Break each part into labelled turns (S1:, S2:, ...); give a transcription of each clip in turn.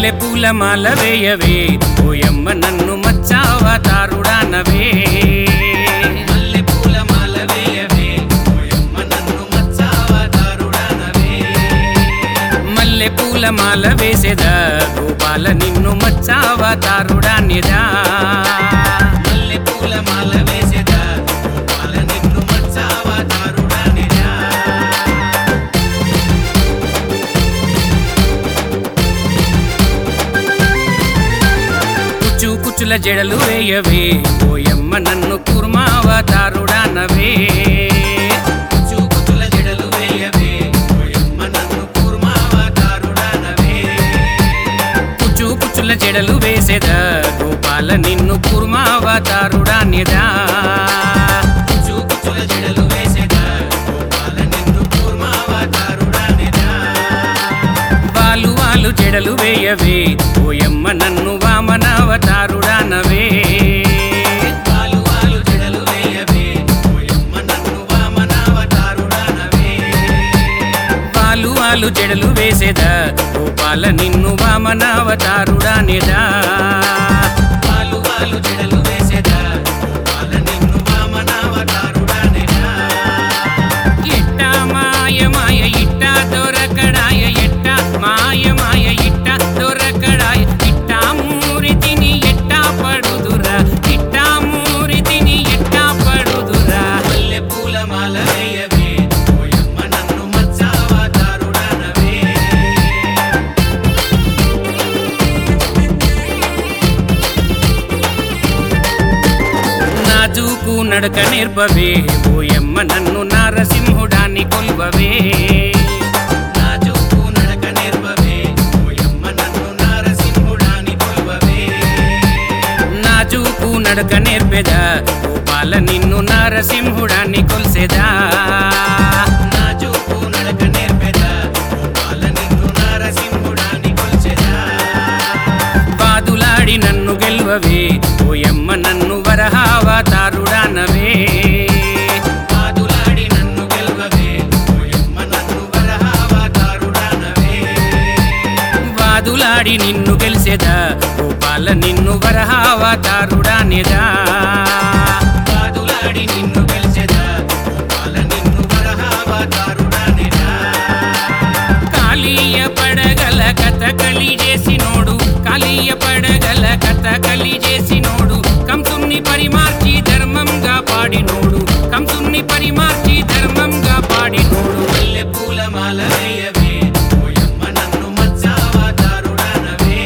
S1: మల్లె పూల మాల వేయవే ఓయమ్మ నన్ను మచ్చావతారుడానవే మల్లె పూల మాల వేయవే ఓయమ్మ నన్ను మచ్చావతారుడానవే మల్లె పూల మాల వేసేదా గోపాల నిన్ను మచ్చావతారుడానిదా మల్లె పూల మాల వేసేదా గోపాల నిన్ను మచ్చావతారుడానిదా కుచ్చు కుచ్చుల జడలు వేయవే ఓయమ్మ నన్ను కుర్మావతారుడానవే కుచ్చు కుచ్చుల జడలు వేయవే ఓయమ్మ నన్ను కుర్మావతారుడానవే కుచ్చు కుచ్చుల జడలు వేసేదా గోపాల నిన్ను కుర్మావతారుడానిదా కుచ్చు కుచ్చుల జడలు వేసేదా గోపాల నిన్ను కుర్మావతారుడానిదా వాలు వాలు జడలు వేయవే ఓయమ్మ నన్ను వామనావతారుడానవే వాలు వాలు జడలు వేయవే ఓయమ్మ నన్ను వామనావతారుడానవే వాలు వాలు జడలు వేసేదా గోపాల నిన్ను వామనావతారుడానేదా వాలు వాలు జడలు వేసేదా గోపాల నిన్ను వామనావతారుడానేదా ఎట్ట మాయ మాయ ఇట్ట దొరకడాయ ఎట్ట మాయ మాయ ఇట్ట దొరకడాయ ఇట్ట మూరితిని ఎట్ట పడుదురా ఇట్ట మూరితిని ఎట్ట పడుదురా మల్లె పూల మాల వేయవే ఓయమ్మ నన్ను మచ్చావతారుడానవే నాజూకు నడక నేర్పవే ఓయమ్మ నన్ను నారసింహుడాన్ని కొల్వవే నాజూకు నడక నేర్పవే ఓయమ్మ నన్ను నారసింహుడాన్ని కొల్వవే నాజూకు నడక నేర్పెదా గోపాల నిన్ను నారసింహుడాన్ని కొల్సెదా నాజూకు నడక నేర్పెదా గోపాల నిన్ను నారసింహుడాన్ని కొల్సెదా బాదులాడి నన్ను గెల్వవే ఓయమ్మ నన్ను వరహావతారుడానవే బాదులాడి నన్ను గెల్వవే ఓయమ్మ నన్ను వరహావతారుడానవే వాదులాడి నిన్ను గెలిసేదా గోపాల నిన్ను వరహావతారుడానేదా వాదులాడి నిన్ను గెలిసేదా గోపాల నిన్ను వరహావతారుడానేదా కాళీయ పడగల కథ కలి చేసినోడు కాళీయ పడగల కథ కలి చేసినోడు కంసుని పరిమార్చి ధర్మంగా పాడినోడు కంసుని పరిమార్చి ధర్మంగా పాడినోడు మల్లె పూల మాల వేయవే ఓయమ్మ నన్ను మచ్చావతారుడానవే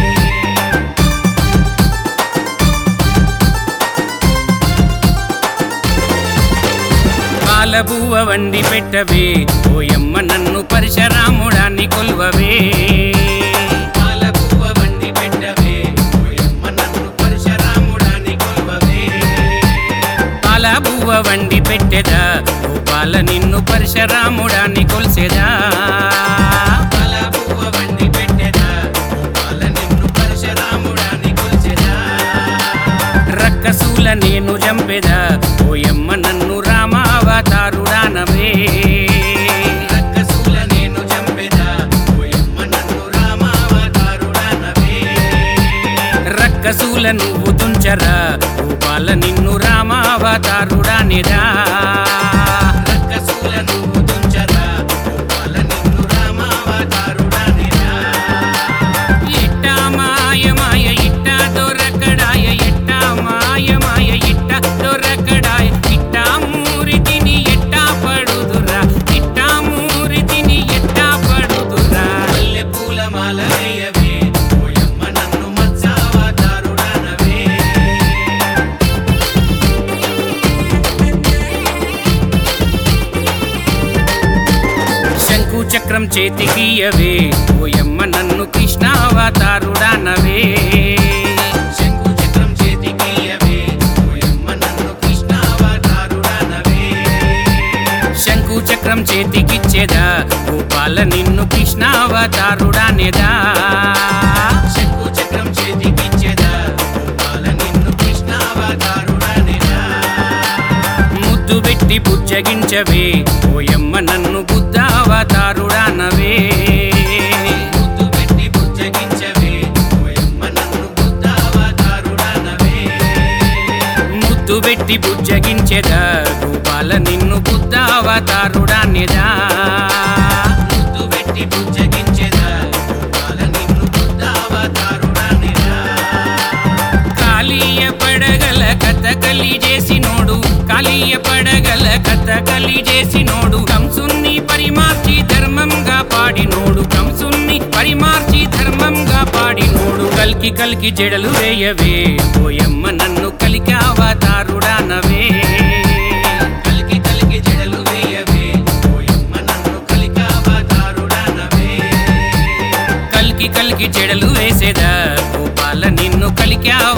S1: పాలబువ్వ వండి పెట్టవే ఓయమ్మ నన్ను పరశరాముడాన్ని కొల్వవే పాలబువ్వ వండి పెట్టవే ఓయమ్మ నన్ను పరశరాముడాన్ని కొల్వవే పాలబువ్వ వండి పెట్టెదా గోపాల నిన్ను పరశరాముడాన్ని కొల్సెదా పాలబువ్వ వండి పెట్టెదా గోపాల నిన్ను పరశరాముడాన్ని కొల్సెదా రక్కసూల నేను చంపెదా ఓయమ్మ నన్ను రామావతారుడానవే రక్కసూల నేను చంపెదా ఓయమ్మ నన్ను రామావతారుడానవే రక్కసూల నువ్వు తుంచరా గోపాల నిన్ను రామావతారుడానేదా రక్కసూల నువ్వు తుంచరా గోపాల నిన్ను రామావతారుడానేదా ఇట్ట మాయ మాయ ఇట్ట దొరకడాయ ఎట్ట మాయ మాయ ఇట్ట దొరకడాయ ఇట్ట మూరితిని ఎట్ట పడుదురా ఇట్ట మూరితిని ఎట్ట పడుదురా మల్లె పూల మాల వేయవే ఓయమ్మ నన్ను మచ్చావతారుడానవే శంకు చక్రం చేతికియవే ఓయమ్మ నన్ను కృష్ణావతారుడానవే శంకు చక్రం చేతికియవే ఓయమ్మ నన్ను కృష్ణావతారుడానవే శంకు చక్రం చేతికిచ్చేదా గోపాల నిన్ను కృష్ణావతారుడానేదా శంకు చక్రం చేతికిచ్చేదా గోపాల నిన్ను కృష్ణావతారుడానేదా ముద్దు పెట్టి బుజ్జగించవే ఓయమ్మ నన్ను బుద్ధావతారుడానవే ముద్దు పెట్టి బుజ్జగించవే
S2: పెట్టి బుజ్జగించెదా గోపాల నిన్ను బుద్ధావతారుడాన్యదా
S1: ముద్దు పెట్టి బుజ్జగించెదా గోపాల నిన్ను బుద్ధావతారుడానిరా
S2: కాళీయ పడగల కథ కలి చేసినోడు కాళీయ పడగల కథ కలి చేసినోడు కంసున్ని పరిమార్చి ధర్మంగా పాడినోడు కంసున్ని పరిమార్చి ధర్మంగా పాడినోడు కల్కి కల్కి జడలు వేయవే ఓయమ్మ నన్ను కలికి అవతారుడానవే
S1: కలికి కలికి జడలు వేయవే ఓయమ్మ నన్ను కలికావతారుడానవే
S2: కల్కి కల్కి జడలు వేసేదా గోపాల నిన్ను కలికి